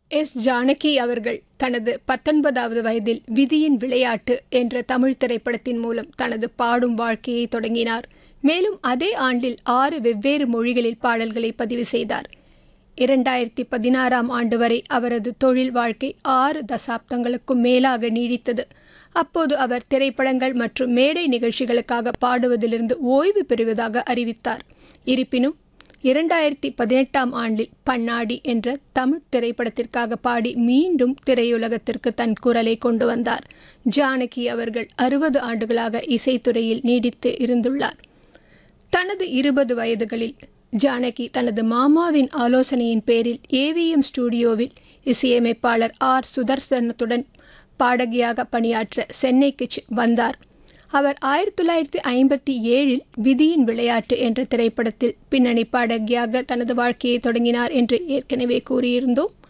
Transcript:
S Janaki அவர்கள் தனது பத்தொன்பதாவது வயதில் விதியின் விளையாட்டு என்ற தமிழ் திரைப்படத்தின் மூலம் தனது பாடும் வாழ்க்கையை தொடங்கினார் மேலும் அதே ஆண்டில் ஆறு வெவ்வேறு மொழிகளில் பாடல்களை பதிவு செய்தார் இரண்டாயிரத்தி பதினாறாம் ஆண்டு வரை அவரது தொழில் வாழ்க்கை ஆறு தசாப்தங்களுக்கும் மேலாக நீடித்தது அப்போது அவர் திரைப்படங்கள் மற்றும் மேடை நிகழ்ச்சிகளுக்காக பாடுவதிலிருந்து ஓய்வு பெறுவதாக அறிவித்தார் இருப்பினும் இரண்டாயிரத்தி பதினெட்டாம் ஆண்டில் பன்னாடி என்ற தமிழ் திரைப்படத்திற்காக பாடி மீண்டும் திரையுலகத்திற்கு தன் குரலை கொண்டு வந்தார் ஜானகி அவர்கள் அறுபது ஆண்டுகளாக இசைத்துறையில் நீடித்து இருந்துள்ளார் தனது இருபது வயதுகளில் ஜானகி தனது மாமாவின் ஆலோசனையின் பேரில் ஏவிஎம் ஸ்டுடியோவில் இசையமைப்பாளர் ஆர் சுதர்சனத்துடன் பாடகியாக பணியாற்ற சென்னைக்கு செ- வந்தார் அவர் ஆயிரத்தி தொள்ளாயிரத்தி ஐம்பத்தி ஏழில் விதியின் விளையாட்டு என்ற திரைப்படத்தில் பின்னணி பாடகியாக தனது வாழ்க்கையை தொடங்கினார் என்று ஏற்கனவே கூறியிருந்தோம்